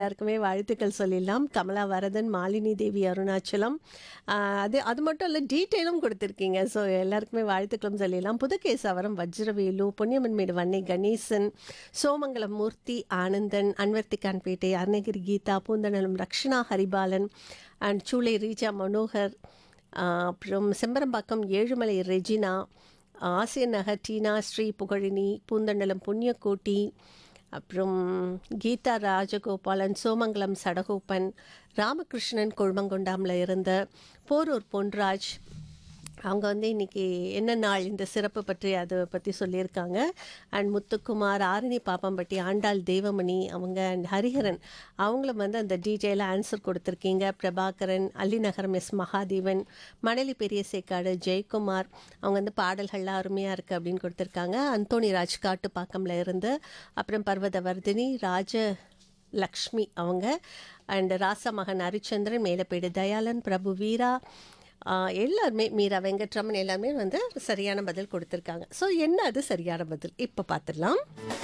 எல்லாருக்குமே வாழ்த்துக்கள் சொல்லிடலாம் கமலா வரதன் மாலினி தேவி அருணாச்சலம் ஆஹ் அது அது மட்டும் இல்லை டீட்டெயிலும் கொடுத்துருக்கீங்க ஸோ எல்லாருக்குமே வாழ்த்துக்களும் சொல்லிடலாம் புதுகேசவரம் வஜ்ரவேலு பொன்னியம்மன்மேடு வன்னை கணேசன் சோமங்கலம் மூர்த்தி ஆனந்தன் அன்வர்த்திகான்பேட்டை அருணகிரி கீதா பூந்தனலம் ரக்ஷனா ஹரிபாலன் அண்ட் சூளை ரீஜா மனோகர் ஆஹ் அப்புறம் செம்பரம்பாக்கம் ஏழுமலை ரெஜினா ஆசிய நகர் டீனா ஸ்ரீ புகழினி பூந்தண்டலம் புண்ணியக்கோட்டி அப்புறம் கீதா ராஜகோபாலன் சோமங்கலம் சடகோப்பன் ராமகிருஷ்ணன் கொழுமங்கொண்டாமில் இருந்த போரூர் பொன்ராஜ் அவங்க வந்து இன்னைக்கு என்ன நாள் இந்த சிறப்பு பற்றி அதை பற்றி சொல்லியிருக்காங்க அண்ட் முத்துக்குமார் ஆரணி பாப்பம்பட்டி ஆண்டாள் தேவமணி அவங்க அண்ட் ஹரிஹரன் அவங்களும் வந்து அந்த டீட்டெயிலாக ஆன்சர் கொடுத்துருக்கீங்க பிரபாகரன் அல்லிநகரம் எஸ் மகாதேவன் மணலி பெரிய சேக்காடு ஜெயக்குமார் அவங்க வந்து பாடல்கள்லாம் அருமையாக இருக்குது அப்படின்னு கொடுத்துருக்காங்க அந்தோணி ராஜ் காட்டுப்பாக்கம்ல இருந்து அப்புறம் பர்வதவர்தினி ராஜ லக்ஷ்மி அவங்க அண்ட் ராசா மகன் ஹரிச்சந்திரன் மேலப்பேடு தயாளன் பிரபு வீரா ஆஹ் எல்லாருமே மீரா வெங்கட்ராமன் எல்லாருமே வந்து சரியான பதில் கொடுத்துருக்காங்க ஸோ என்ன அது சரியான பதில் இப்போ பார்த்துடலாம்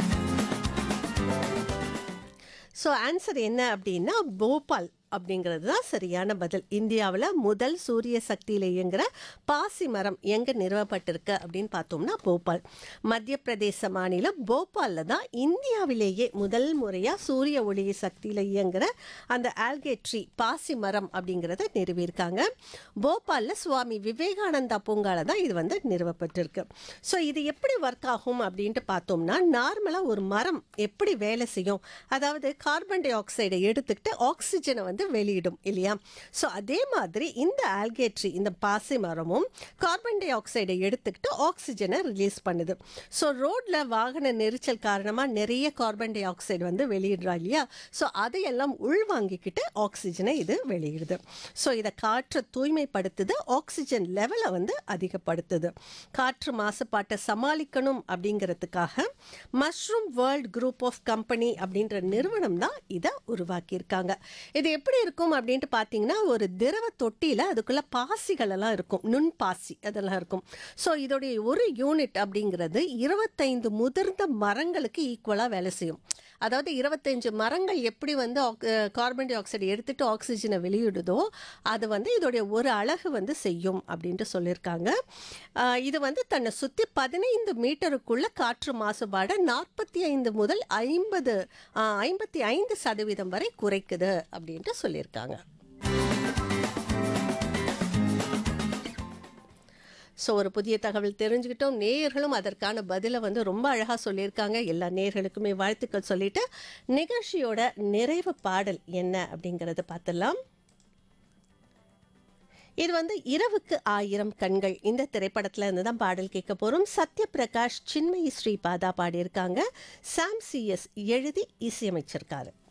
ஸோ ஆன்சர் என்ன அப்படின்னா போபால் அப்படிங்கிறது தான் சரியான பதில் இந்தியாவில் முதல் சூரிய சக்தியில் இயங்குகிற பாசி மரம் எங்கே நிறுவப்பட்டிருக்கு அப்படின்னு பார்த்தோம்னா போபால் மத்திய பிரதேச மாநிலம் போபாலில் தான் இந்தியாவிலேயே முதல் முறையாக சூரிய ஒளி சக்தியில் இயங்குகிற அந்த ஆல்கேட்ரி பாசி மரம் அப்படிங்கிறத நிறுவியிருக்காங்க போபாலில் சுவாமி விவேகானந்தா பூங்கால தான் இது வந்து நிறுவப்பட்டிருக்கு ஸோ இது எப்படி ஒர்க் ஆகும் அப்படின்ட்டு பார்த்தோம்னா நார்மலாக ஒரு மரம் எப்படி வேலை செய்யும் அதாவது கார்பன் டை ஆக்சைடை எடுத்துக்கிட்டு ஆக்சிஜனை வந்து வெளியிடும் இல்லையா ஸோ அதே மாதிரி இந்த ஆல்கேட்ரி இந்த பாசி மரமும் கார்பன் டை ஆக்சைடை எடுத்துக்கிட்டு ஆக்சிஜனை ரிலீஸ் பண்ணுது ஸோ ரோட்ல வாகன நெரிச்சல் காரணமாக நிறைய கார்பன் டை ஆக்சைடு வந்து வெளியிடுறா இல்லையா ஸோ அதையெல்லாம் உள்வாங்கிக்கிட்டு ஆக்சிஜனை இது வெளியிடுது ஸோ இதை காற்றை தூய்மைப்படுத்துது ஆக்சிஜன் லெவலை வந்து அதிகப்படுத்துது காற்று மாசுபாட்டை சமாளிக்கணும் அப்படிங்கிறதுக்காக mushroom world group of company அப்படின்ற நிறுவனம் தான் இதை உருவாக்கியிருக்காங்க இது எப்படி இருக்கும் அப்படின்ட்டு பார்த்தீங்கன்னா ஒரு திரவ தொட்டியில் அதுக்குள்ள பாசிகள் எல்லாம் இருக்கும் நுண் பாசி அதெல்லாம் இருக்கும் ஸோ இதோடைய ஒரு யூனிட் அப்படிங்கிறது இருபத்தைந்து முதிர்ந்த மரங்களுக்கு ஈக்குவலாக வேலை செய்யும் அதாவது இருபத்தஞ்சு மரங்கள் எப்படி வந்து ஆக்- அஹ் கார்பன் டை ஆக்சைடு எடுத்துட்டு ஆக்சிஜனை வெளியிடுதோ அது வந்து இதோடைய ஒரு அழகு வந்து செய்யும் அப்படின்ட்டு சொல்லியிருக்காங்க ஆஹ் இது வந்து தன்னை சுற்றி பதினைந்து மீட்டருக்குள்ள காற்று மாசுபாடை நாற்பத்தி ஐந்து முதல் ஐம்பது ஐம்பத்தி ஐந்து சதவீதம் வரை குறைக்குது அப்படின்ட்டு சொல்லியிருக்காங்க ஸோ ஒரு புதிய தகவல் தெரிஞ்சுக்கிட்டோம் நேயர்களும் அதற்கான பதிலை வந்து ரொம்ப அழகாக சொல்லியிருக்காங்க எல்லா நேயர்களுக்குமே வாழ்த்துக்கள் சொல்லிட்டு நிகழ்ச்சியோட நிறைவு பாடல் என்ன அப்படிங்கிறத பார்த்துடலாம் இது வந்து இரவுக்கு ஆயிரம் கண்கள் இந்த திரைப்படத்துல இருந்து தான் பாடல் கேட்க போறோம் சத்யபிரகாஷ் சின்மயி ஸ்ரீபாதா பாடியிருக்காங்க சாம் சிஎஸ் எழுதி இசையமைச்சிருக்காரு